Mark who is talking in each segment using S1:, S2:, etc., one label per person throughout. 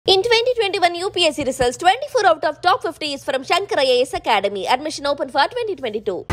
S1: In 2021 UPSC results, 24 out of top 50 is from Shankar IAS Academy. Admission open for 2022.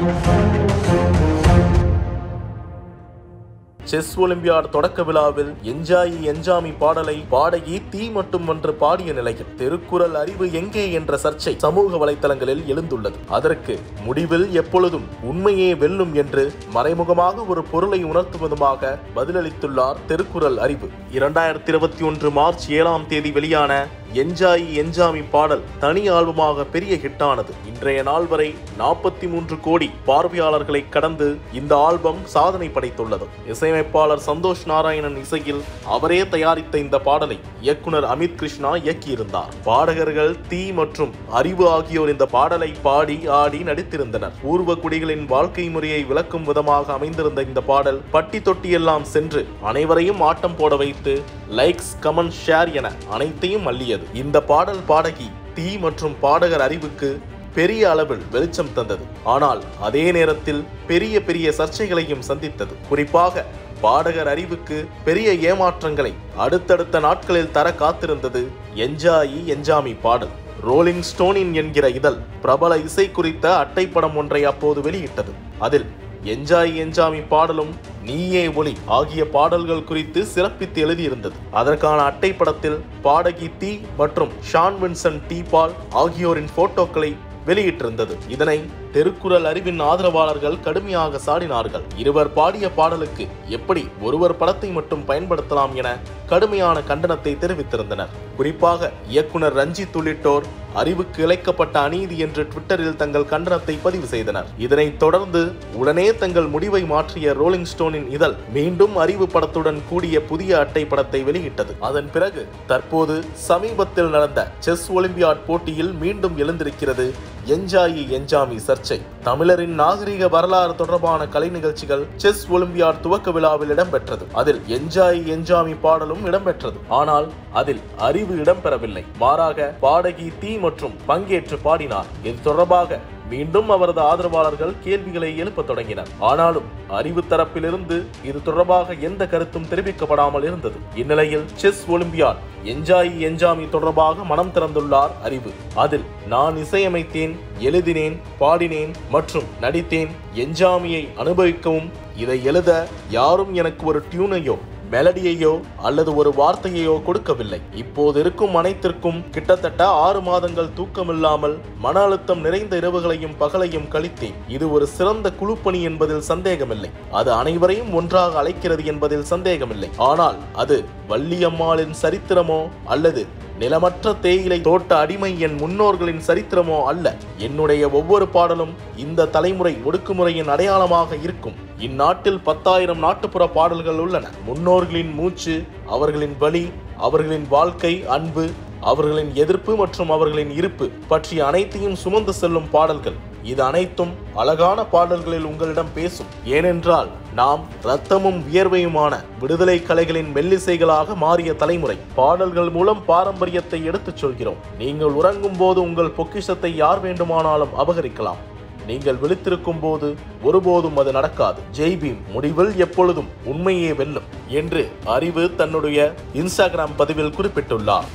S2: Chess olympiad தொடக்க விழாவில் என்ஜாயி என்ஜாமி பாடலை பாடகி தீ மட்டும் என்று பாடிய நிலையில் திருக்குறள் அறிவு எங்கே என்ற சர்ச்சை சமூக வலைத்தளங்களில் எழுந்துள்ளது அதற்கு முடிவில் எப்பொழுதும் உண்மையே வெல்லும் என்று மறைமுகமாக ஒரு பொருளை உணர்த்துவதுமாக பதிலளித்துள்ளார் திருக்குறள் அறிவு இரண்டாயிரத்தி இருபத்தி ஒன்று மார்ச் ஏழாம் தேதி வெளியான என்ஜாயி என்ஜாமி பாடல் தனி ஆல்பமாக பெரிய ஹிட்டானது இன்றைய நாள் வரை நாற்பத்தி மூன்று கோடி பார்வையாளர்களை கடந்து இந்த ஆல்பம் சாதனை படைத்துள்ளது இசையமைப்பாளர் சந்தோஷ் நாராயணன் இசையில் அவரே தயாரித்த இந்த பாடலை இயக்குனர் அமித் கிருஷ்ணா இயக்கியிருந்தார் பாடகர்கள் தீ மற்றும் அறிவு ஆகியோர் இந்த பாடலை பாடி ஆடி நடித்திருந்தனர் பூர்வ குடிகளின் வாழ்க்கை முறையை விளக்கும் விதமாக அமைந்திருந்த இந்த பாடல் பட்டி தொட்டியெல்லாம் சென்று அனைவரையும் ஆட்டம் போட வைத்து லைக்ஸ் கமெண்ட் ஷேர் என அனைத்தையும் அள்ளியது இந்த பாடல் பாடகி தீ மற்றும் பாடகர் அறிவுக்கு பெரிய அளவில் வெளிச்சம் தந்தது ஆனால் அதே நேரத்தில் பெரிய பெரிய சர்ச்சைகளையும் சந்தித்தது குறிப்பாக பாடகர் அறிவுக்கு பெரிய ஏமாற்றங்களை அடுத்தடுத்த நாட்களில் தர காத்திருந்தது என்ஜாயி என்ஜாமி பாடல் ரோலிங் ஸ்டோனின் என்கிற இதழ் பிரபல இசை குறித்த அட்டைப்படம் ஒன்றை அப்போது வெளியிட்டது அதில் என்ஜாய் என்ஜாமி பாடலும் நீயே ஒளி ஆகிய பாடல்கள் குறித்து சிறப்பித்து எழுதியிருந்தது அதற்கான அட்டைப்படத்தில் பாடகி தி மற்றும் ஷான் வின்சன் டி பால் ஆகியோரின் போட்டோக்களை வெளியிட்டிருந்தது இதனை திருக்குறள் அறிவின் ஆதரவாளர்கள் கடுமையாக சாடினார்கள் இருவர் பாடிய பாடலுக்கு எப்படி ஒருவர் படத்தை மட்டும் பயன்படுத்தலாம் என கடுமையான கண்டனத்தை தெரிவித்திருந்தனர் குறிப்பாக இயக்குனர் ரஞ்சித் உள்ளிட்டோர் அறிவுக்கு இழைக்கப்பட்ட அநீதி என்று ட்விட்டரில் தங்கள் கண்டனத்தை பதிவு செய்தனர் இதனைத் தொடர்ந்து உடனே தங்கள் முடிவை மாற்றிய ரோலிங் ஸ்டோனின் இதழ் மீண்டும் அறிவு படத்துடன் கூடிய புதிய அட்டை படத்தை வெளியிட்டது அதன் பிறகு தற்போது சமீபத்தில் நடந்த செஸ் ஒலிம்பியாட் போட்டியில் மீண்டும் எழுந்திருக்கிறது என்ஜாயி என்ஜாமி சர்ச்சை தமிழரின் நாகரிக வரலாறு தொடர்பான கலை நிகழ்ச்சிகள் செஸ் ஒலிம்பியாட் துவக்க விழாவில் இடம்பெற்றது அதில் என்ஜாயி என்ஜாமி பாடலும் இடம்பெற்றது ஆனால் அதில் அறிவு இடம்பெறவில்லை மாறாக பாடகி தீ மற்றும் பங்கேற்று பாடினார் இது தொடர்பாக மீண்டும் அவரது ஆதரவாளர்கள் கேள்விகளை எழுப்பத் தொடங்கினர் ஆனாலும் அறிவு தரப்பிலிருந்து இது தொடர்பாக எந்த கருத்தும் தெரிவிக்கப்படாமல் இருந்தது இந்நிலையில் செஸ் ஒலிம்பியாட் என்ஜாய் என்ஜாமி தொடர்பாக மனம் திறந்துள்ளார் அறிவு அதில் நான் இசையமைத்தேன் எழுதினேன் பாடினேன் மற்றும் நடித்தேன் என்ஜாமியை அனுபவிக்கவும் இதை எழுத யாரும் எனக்கு ஒரு டியூனையோ மெலடியையோ அல்லது ஒரு வார்த்தையையோ கொடுக்கவில்லை இப்போது இருக்கும் அனைத்திற்கும் கிட்டத்தட்ட ஆறு மாதங்கள் தூக்கமில்லாமல் மன அழுத்தம் நிறைந்த இரவுகளையும் பகலையும் கழித்தேன் இது ஒரு சிறந்த குழுப்பணி என்பதில் சந்தேகமில்லை அது அனைவரையும் ஒன்றாக அழைக்கிறது என்பதில் சந்தேகமில்லை ஆனால் அது வள்ளியம்மாளின் சரித்திரமோ அல்லது நிலமற்ற தேயிலை தோட்ட அடிமை என் முன்னோர்களின் சரித்திரமோ அல்ல என்னுடைய ஒவ்வொரு பாடலும் இந்த தலைமுறை ஒடுக்குமுறையின் அடையாளமாக இருக்கும் இந்நாட்டில் பத்தாயிரம் நாட்டுப்புற பாடல்கள் உள்ளன முன்னோர்களின் மூச்சு அவர்களின் வழி அவர்களின் வாழ்க்கை அன்பு அவர்களின் எதிர்ப்பு மற்றும் அவர்களின் இருப்பு பற்றிய அனைத்தையும் சுமந்து செல்லும் பாடல்கள் இது அனைத்தும் அழகான பாடல்களில் உங்களிடம் பேசும் ஏனென்றால் நாம் இரத்தமும் வியர்வையுமான விடுதலை கலைகளின் மெல்லிசைகளாக மாறிய தலைமுறை பாடல்கள் மூலம் பாரம்பரியத்தை எடுத்துச் சொல்கிறோம் நீங்கள் உறங்கும் போது உங்கள் பொக்கிஷத்தை யார் வேண்டுமானாலும் அபகரிக்கலாம் நீங்கள் விழித்திருக்கும் போது ஒருபோதும் அது நடக்காது ஜெய்பீம் முடிவில் எப்பொழுதும் உண்மையே வெல்லும் என்று அறிவு தன்னுடைய இன்ஸ்டாகிராம் பதிவில் குறிப்பிட்டுள்ளார்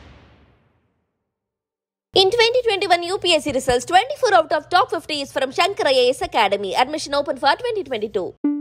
S1: In 2021 UPSC results, 24 out of top 50 is from Shankar IAS Academy. Admission open for 2022.